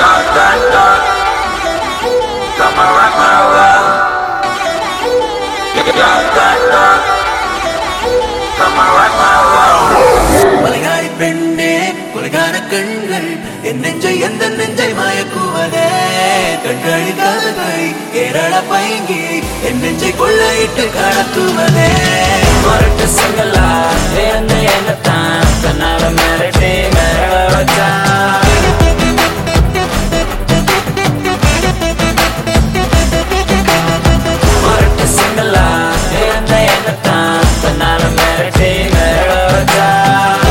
Dog, dog, dog. Come and rock my world. Dog, dog, dog. Come and rock my world. Malayali பெண்ணே கொலைகார கண்கள் என் நெஞ்சை எந்த நெஞ்சை மயக்குவதே கண்களின் காதல்களை கேரள பைங்கி என் நெஞ்சை கொள்ளையிட்டு கடத்துவதே மரட்டு சங்கலா சேர்ந்து என்னத்தான் தன்னால மிரட்டி மிரள வச்சான் மரட்டு சங்கலா சேர்ந்து என்னத்தான் தன்னால மிரட்டி மிரள வச்சான்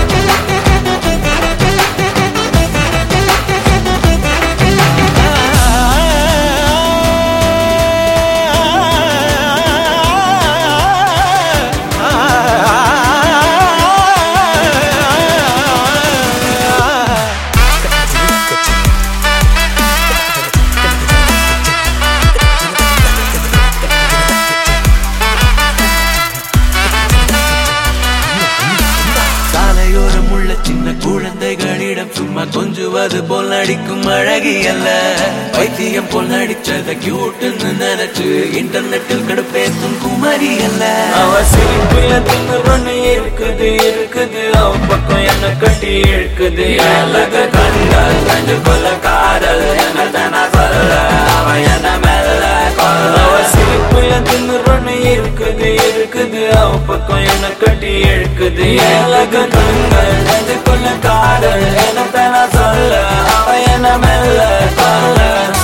சாலையோரம் உள்ள சின்ன குழந்தைகளிடம் சும்மா கொஞ்சுவது போல் நடிக்கும் அழகி அல்ல வைத்தியம் போல் நடிச்சத கியூட்னு நினைச்சு இன்டர்நெட்டில் கடுப்பேத்தும் குமரி அல்ல அவ சிரிப்புல திமிர்னு இருக்குது இருக்குது அவ பக்கம் என்ன கட்டி இழுக்குது அழக கண்கள் கண்டு கொள்ள காதல் என்ன தானா சொல்ல அவ என்ன மெல்ல கொல்ல அவ சிரிப்புல திமிர்னு இருக்குது இருக்குது அவ பக்கம் என்ன கட்டி இழுக்குது அழக கண்கள் கண்டு கொள்ள காதல் என்ன தானா சொல்ல அவ என்ன மெல்ல கொல்ல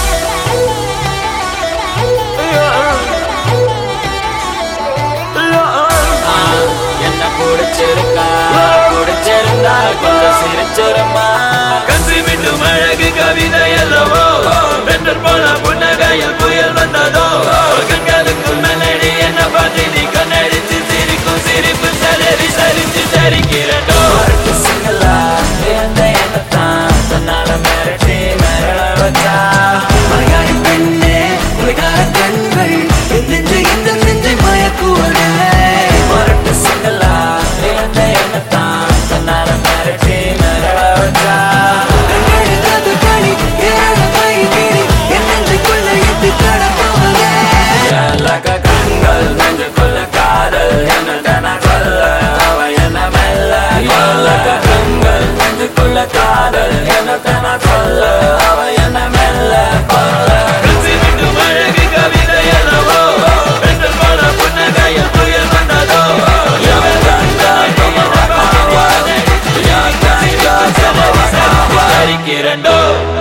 என்ன பிடிச்சிருக்கா பிடிச்சிருந்தா கொஞ்சம் சிரிச்சிருமா கசி விட்டும் அழகு கவிதை அல்லவோ பெற்றோர் போல புன்னகையில் புயல் வந்ததோ கண்களுக்கு மெலடி என்ன பார்த்து நீ கண்ணடிச்சு சிரிக்கும் சிரிப்பு சலரி சரிச்சு சரிக்கிறதோ சிங்களா சேர்ந்த என்னத்தான் தன்னால மிரட்டி மிரள வச்சா மலையாளி பெண்ணே கொலைகார கண்கள் என் நெஞ்சை இந்த நெஞ்சை மயக்குவதே மரட்டு சிங்களா சேர்ந்த என்னத்தான் தன்னால மிரட்டி மிரள வச்சா கண்களில் காதல்களை கேரள பைங்கி என் நெஞ்சை கொள்ளையிட்டு கடத்துவதே அழக கண்கள் நெஞ்சுக்குள்ள காதல் என்ன தானா சொல்ல அவ என்ன மெல்ல அழக கண்கள் நெஞ்சுக்குள்ள காதல் என்ன தானா சொல்ல அவ என்ன மெல்ல கொல்ல கசி விட்டும் அழகு கவிதை அல்லவோ பெண்கள் போல புன்னகையில் புயல் வந்ததோ எவன் கண்டா என்ன பாவம்? யார் கண்டா செலவு சரிக்கிறண்டோ